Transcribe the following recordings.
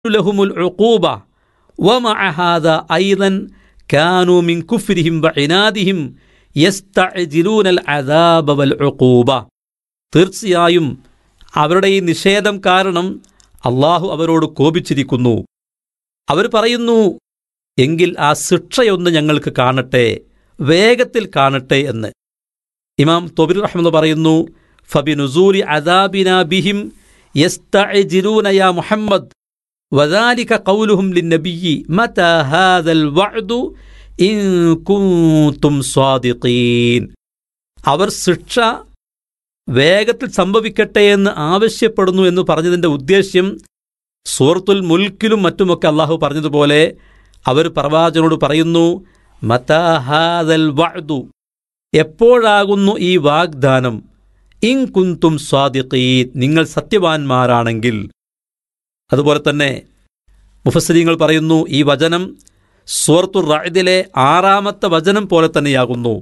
لهم العقوبة ومع هذا أيضا كانوا من كفرهم وعنادهم يستعجلون العذاب والعقوبة തീർച്ചയായും അവരുടെ ഈ നിഷേധം കാരണം അള്ളാഹു അവരോട് കോപിച്ചിരിക്കുന്നു അവർ പറയുന്നു എങ്കിൽ ആ ശിക്ഷയൊന്ന് ഞങ്ങൾക്ക് കാണട്ടെ വേഗത്തിൽ കാണട്ടെ എന്ന് ഇമാം തൊബിർ റഹ്മെന്ന് പറയുന്നു ഫബിനുസൂരി അദാബിന ബിഹിം യസ്തഅജിലൂന യാ മുഹമ്മദ് വദാലിക ഖൗലുഹും ലിന്നബിയ്യി മതാ ഹാദൽ വഅദു ഇൻ കുൻതും സ്വാദിഖീൻ അവർ ശിക്ഷ വേഗത്തിൽ സംഭവിക്കട്ടെ എന്ന് ആവശ്യപ്പെടുന്നു എന്ന് പറഞ്ഞതിൻ്റെ ഉദ്ദേശ്യം സൂറത്തുൽ മുൽക്കിലും മറ്റുമൊക്കെ അള്ളാഹു പറഞ്ഞതുപോലെ അവർ പ്രവാചകനോട് പറയുന്നു മതാഹാദൽ വഅദു എപ്പോഴാകുന്നു ഈ വാഗ്ദാനം ഇൻ കുന്തും സ്വാദിഖീൻ നിങ്ങൾ സത്യവാൻമാരാണെങ്കിൽ അതുപോലെ തന്നെ മുഫസ്സരിങ്ങൾ പറയുന്നു ഈ വചനം സൂറത്തുർ റഅദിലെ ആറാമത്തെ വചനം പോലെ തന്നെയാകുന്നു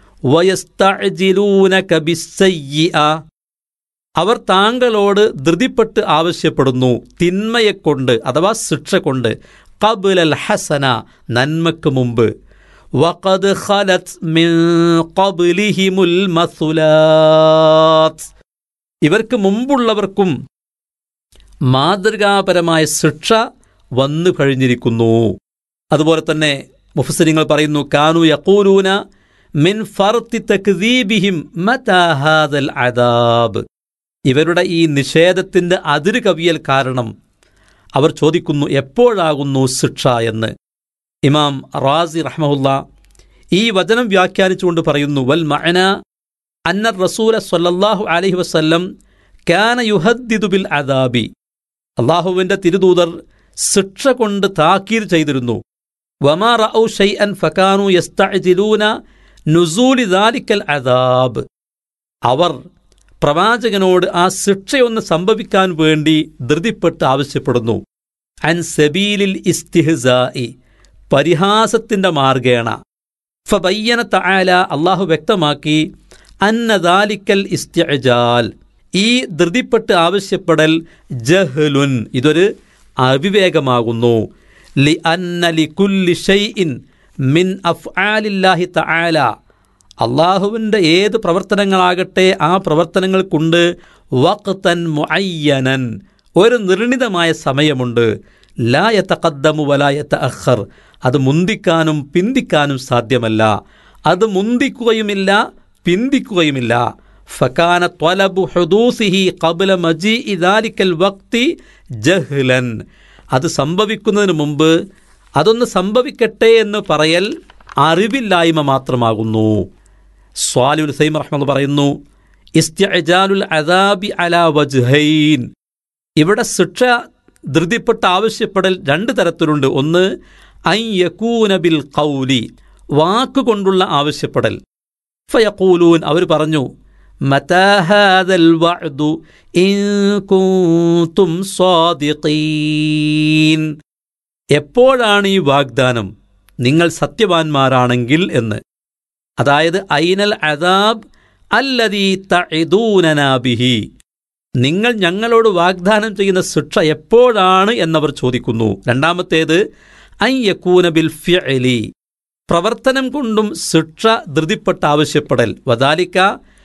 വയസ്തഅജിലൂനക ബിസ്സയ്യിഅ അവർ താങ്കളോട് ധൃതിപ്പെട്ട് ആവശ്യപ്പെടുന്നു തിന്മയെക്കൊണ്ട് അഥവാ ശിക്ഷ കൊണ്ട് കബുലൽ ഹസന നന്മക്ക് മുമ്പ് വഖദ് ഖലത് മിൻ ഖബ്ലിഹിമുൽ മസുലാത്ത് ഇവർക്ക് മുമ്പുള്ളവർക്കും മാതൃകാപരമായ ശിക്ഷ വന്നു കഴിഞ്ഞിരിക്കുന്നു അതുപോലെ തന്നെ മുഫസരിങ്ങൾ പറയുന്നു കാനു യഖൂലൂന മിൻ ഫർത്തി തക്ദീബിഹിം മതാ ഹാദൽ അദാബ് ഇവരുടെ ഈ നിഷേധത്തിന്റെ അതിര് കവിയൽ കാരണം അവർ ചോദിക്കുന്നു എപ്പോഴാകുന്നു ശിക്ഷ എന്ന് ഇമാം റാസി റഹ്മുല്ല ഈ വചനം വ്യാഖ്യാനിച്ചുകൊണ്ട് പറയുന്നു വൽ മഅന അന്ന റസൂല സ്വല്ലല്ലാഹു അലൈഹി വസല്ലം കാന യുഹദ്ദിദു ബിൽ അദാബി അള്ളാഹുവിൻ്റെ തിരുദൂതർ ശിക്ഷ കൊണ്ട് താക്കീർ ചെയ്തിരുന്നു വമാ റഔ ഷൈഅൻ ഫകാനു യസ്തഅജിലൂന നുസൂലി ദാലിക്കൽ അദാബ് അവർ പ്രവാചകനോട് ആ ശിക്ഷയൊന്ന് സംഭവിക്കാൻ വേണ്ടി ധൃതിപ്പെട്ട് ആവശ്യപ്പെടുന്നു അൻ സബീലിൽ ഇസ്തിഹ്സായി പരിഹാസത്തിന്റെ മാർഗേണ ഫബയ്യന തആല അള്ളാഹു വ്യക്തമാക്കി അന്നദാലിക്കൽ ഇസ്തിഅജാൽ ഈ ധൃതിപ്പെട്ട് ആവശ്യപ്പെടൽ ജഹ്ലുൻ ഇതൊരു അവിവേകമാകുന്നു ലി അന്ന ലികുല്ലി ഷൈഇൻ മിൻ അഫ്ആലില്ലാഹി തആല അള്ളാഹുവിൻ്റെ ഏത് പ്രവർത്തനങ്ങളാകട്ടെ ആ പ്രവർത്തനങ്ങൾക്കുണ്ട് വഖ്തൻ മുഅയ്യനൻ ഒരു നിർണിതമായ സമയമുണ്ട് ലാ യതഖദ്ദമു വലാ യതഅഖർ അത് മുന്തിക്കാനും പിന്തിക്കാനും സാധ്യമല്ല അത് മുന്തിക്കുകയുമില്ല പിന്തിക്കുകയുമില്ല ഫകാന ത്വലബു ഹുദൂസിഹി ഖബ്ല മജീഇ ദാലിക്കൽ വക്തി ജഹ്ലൻ അത് സംഭവിക്കുന്നതിന് മുമ്പ് അതൊന്ന് സംഭവിക്കട്ടെ എന്ന് പറയൽ അറിവില്ലായ്മ മാത്രമാകുന്നു സ്വാലുൽ സൈം റഹ്മദ് പറയുന്നു ഇസ്തിഅജാലുൽ അദാബി അലാ വജ്ഹൈൻ ഇവിടെ ശിക്ഷ ധൃതിപ്പെട്ട് ആവശ്യപ്പെടൽ രണ്ട് തരത്തിലുണ്ട് ഒന്ന് ഐ യകൂന ബിൽ ഖൗലി വാക്കുകൊണ്ടുള്ള ആവശ്യപ്പെടൽ ഫയഖൂലൂൻ അവർ പറഞ്ഞു മതാ ഹാദൽ വഅദു ഇൻ കുൻതും സ്വാദിഖീൻ എപ്പോഴാണ് ഈ വാഗ്ദാനം നിങ്ങൾ സത്യവാൻമാരാണെങ്കിൽ എന്ന് അതായത് ഐനൽ അദാബ് അല്ലദീ തഇദൂനനാ ബിഹി നിങ്ങൾ ഞങ്ങളോട് വാഗ്ദാനം ചെയ്യുന്ന ശിക്ഷ എപ്പോഴാണ് എന്നവർ ചോദിക്കുന്നു രണ്ടാമത്തേത് ഐ യക്കൂന ബിൽ ഫിഅലി പ്രവർത്തനം കൊണ്ടും ശിക്ഷ ധൃതിപ്പെട്ട് ആവശ്യപ്പെടൽ വദാലിക്ക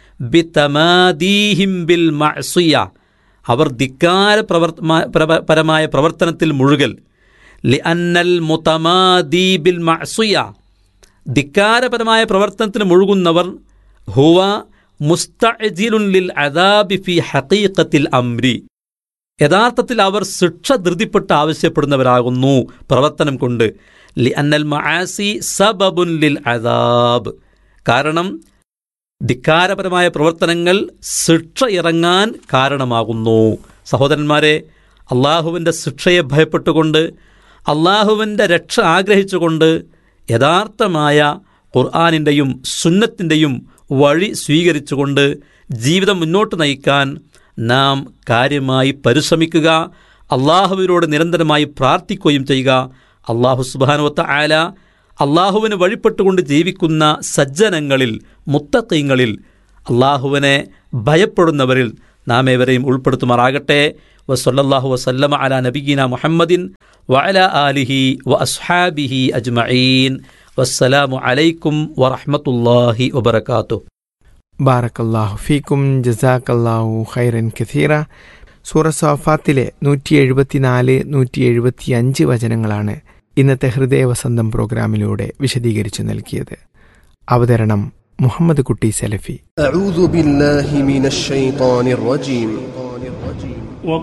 ബിതമാദീഹിം ബിൽ മഅസിയ അവർ ധിക്കാര പ്രവർത്ത പ്രവ- പരമായ പ്രവർത്തനത്തിൽ മുഴുകൽ ലി അന്നൽ മുതമാദീ ബിൽ മഅസിയ ധിക്കാരപരമായ പ്രവർത്തനത്തിൽ മുഴുകുന്നവർ ഹുവ മുസ്തഅജിലുൻ ലിൽ അദാബി ഫി ഹഖീഖത്തിൽ അംരി യഥാർത്ഥത്തിൽ അവർ ശിക്ഷ ധൃതിപ്പെട്ട് ആവശ്യപ്പെടുന്നവരാകുന്നു പ്രവർത്തനം കൊണ്ട് ലി അന്നൽ മആസി സബബുൻ ലിൽ അദാബ് കാരണം ധിക്കാരപരമായ പ്രവർത്തനങ്ങൾ ശിക്ഷ ഇറങ്ങാൻ കാരണമാകുന്നു സഹോദരന്മാരെ അള്ളാഹുവിൻ്റെ ശിക്ഷയെ ഭയപ്പെട്ടുകൊണ്ട് അള്ളാഹുവിൻ്റെ രക്ഷ ആഗ്രഹിച്ചുകൊണ്ട് യഥാർത്ഥമായ ഖുർആാനിൻ്റെയും സുന്നത്തിൻ്റെയും വഴി സ്വീകരിച്ചുകൊണ്ട് ജീവിതം മുന്നോട്ട് നയിക്കാൻ നാം കാര്യമായി പരിശ്രമിക്കുക അള്ളാഹുവിനോട് നിരന്തരമായി പ്രാർത്ഥിക്കുകയും ചെയ്യുക അള്ളാഹു സുബാനുവത്ത ആല അള്ളാഹുവിന് വഴിപ്പെട്ടുകൊണ്ട് ജീവിക്കുന്ന സജ്ജനങ്ങളിൽ മുത്തക്കീങ്ങളിൽ അള്ളാഹുവിനെ ഭയപ്പെടുന്നവരിൽ നാം ഏവരെയും ഉൾപ്പെടുത്തുമാറാകട്ടെ വസല്ലല്ലാഹു വസല്ലമ അലാ നബിയിന മുഹമ്മദിൻ വഅല ആലിഹി വ അസ്ഹാബിഹി അജ്മഈൻ വസ്സലാമു അലൈക്കും വറഹ്മത്തുള്ളാഹി വബറകാതുഹു ബാറക്കല്ലാഹു ഫീക്കും ജസാക്കല്ലാഹു ഖൈറൻ കഥീറ സൂറ സോഫാത്തിലെ നൂറ്റി എഴുപത്തിനാല് നൂറ്റി എഴുപത്തിയഞ്ച് വചനങ്ങളാണ് ഇന്നത്തെ ഹൃദയവസന്തം പ്രോഗ്രാമിലൂടെ വിശദീകരിച്ചു നൽകിയത് അവതരണം മുഹമ്മദ് കുട്ടി സലഫി أعوذ بالله من الشيطان الرجيم